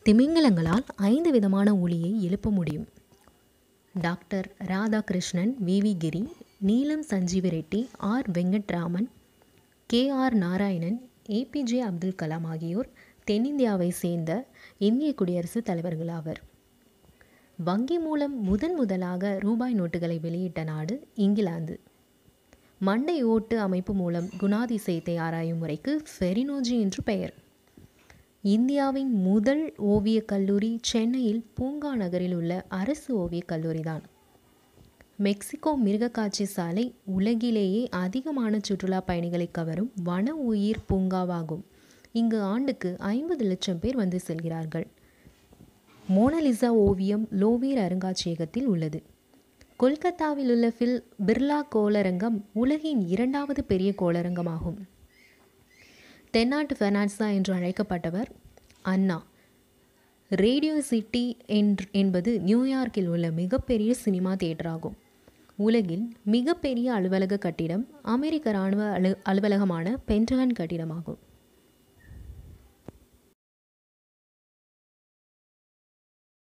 திமிங்கலங்களால் ஐந்து விதமான ஒலியை எழுப்ப முடியும் doctor Radhakrishnan V V Giri Neelam Sanjiva Reddy R Venkataraman K R Narayanan APJ Abdul Kalam ஆகியோர் தென்னிந்தியாவை சேர்ந்த இந்திய குடியரசுத் தலைவர்கள் ஆவர் வங்கி மூலம் முதன் முதலாக ரூபாய் நோட்டுகளை வெளியிட்ட நாடு இங்கிலாந்து மண்டை ஓட்டு அமைப்பு மூலம் குணாதிசயத்தை ஆராயும் முறைக்கு ஃபெரினோஜி என்று பெயர் இந்தியாவின் முதல் ஓவியக் கல்லூரி சென்னையில் பூங்கா நகரில் உள்ள அரசு ஓவியக் கல்லூரி தான் மெக்சிகோ மிருகக்காட்சி சாலை உலகிலேயே அதிகமான சுற்றுலா பயணிகளை கவரும் வன உயிர் பூங்காவாகும் இங்கு ஆண்டுக்கு ஐம்பது லட்சம் பேர் வந்து செல்கிறார்கள் மோனலிசா ஓவியம் லோவீர் அருங்காட்சியகத்தில் உள்ளது கொல்கத்தாவில் உள்ள ஃபில் பிர்லா கோளரங்கம் உலகின் இரண்டாவது பெரிய கோளரங்கமாகும் தென்னாட்டு ஃபெர்னாட்ஸா என்று அழைக்கப்பட்டவர் அண்ணா ரேடியோ சிட்டி என்று என்பது நியூயார்க்கில் உள்ள மிகப்பெரிய சினிமா தியேட்டர் ஆகும் உலகில் மிகப்பெரிய அலுவலக கட்டிடம் அமெரிக்க இராணுவ அலு அலுவலகமான பென்டகன் கட்டிடமாகும்